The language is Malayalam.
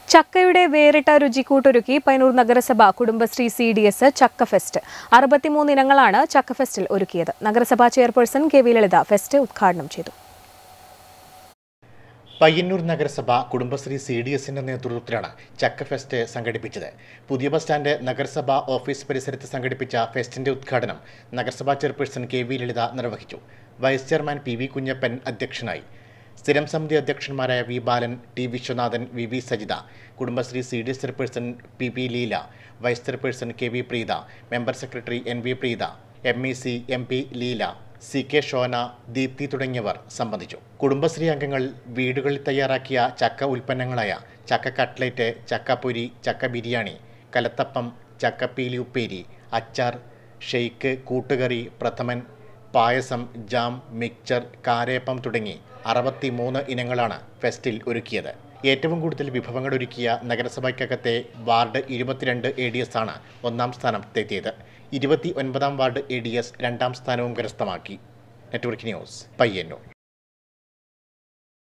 ചക്കയുടെ വേറിട്ട രുചിക്കൂട്ടൊരുക്കി പൈനൂർ നഗരസഭ കുടുംബശ്രീ സി ഡി എസ് ചക്ക ഫെസ്റ്റ് അറുപത്തിമൂന്ന് ഇനങ്ങളാണ് ചക്ക ഫെസ്റ്റിൽ ഒരുക്കിയത് നഗരസഭാ chairperson K V Lalitha fest ഉദ്ഘാടനം ചെയ്തു പയ്യന്നൂർ നഗരസഭ കുടുംബശ്രീ സി ഡി എസിന്റെ നേതൃത്വത്തിലാണ് ചക്ക ഫെസ്റ്റ് സംഘടിപ്പിച്ചത് പുതിയ ബസ് സ്റ്റാൻഡ് നഗരസഭ ഓഫീസ് പരിസരത്ത് സംഘടിപ്പിച്ച ഫെസ്റ്റിന്റെ ഉദ്ഘാടനം നഗരസഭാ ചെയർപേഴ്സൺ കെ വി ലളിത നിർവഹിച്ചു vice chairman P V Kunhappan അധ്യക്ഷനായി സ്ഥിരം സമിതി അധ്യക്ഷന്മാരായ V Balan T Viswanathan V V Sajitha Kudumbashree C D S chairperson P P Leela vice chairperson K V Preetha member secretary N V Preetha M E C M P Leela C K Shona Deepthi തുടങ്ങിയവർ സംബന്ധിച്ചു കുടുംബശ്രീ അംഗങ്ങൾ വീടുകളിൽ തയ്യാറാക്കിയ ചക്ക ഉൽപ്പന്നങ്ങളായ ചക്ക കട്ട്ലറ്റ് ചക്കപ്പൊരി ചക്ക ബിരിയാണി കലത്തപ്പം ചക്കപ്പീലി ഉപ്പേരി അച്ചാർ ഷെയ്ക്ക് കൂട്ടുകറി പ്രഥമൻ പായസം ജാം മിക്ചർ കാരയപ്പം തുടങ്ങി അറുപത്തിമൂന്ന് ഇനങ്ങളാണ് ഫെസ്റ്റിൽ ഒരുക്കിയത് ഏറ്റവും കൂടുതൽ വിഭവങ്ങൾ ഒരുക്കിയ നഗരസഭയ്ക്കകത്തെ വാർഡ് ഇരുപത്തിരണ്ട് എ ഡി എസ് ആണ് ഒന്നാം സ്ഥാനത്തെത്തിയത് ഇരുപത്തി ഒൻപതാം വാർഡ് എ ഡി എസ് രണ്ടാം സ്ഥാനവും കരസ്ഥമാക്കി നെറ്റ്വർക്ക് ന്യൂസ് പയ്യന്നൂർ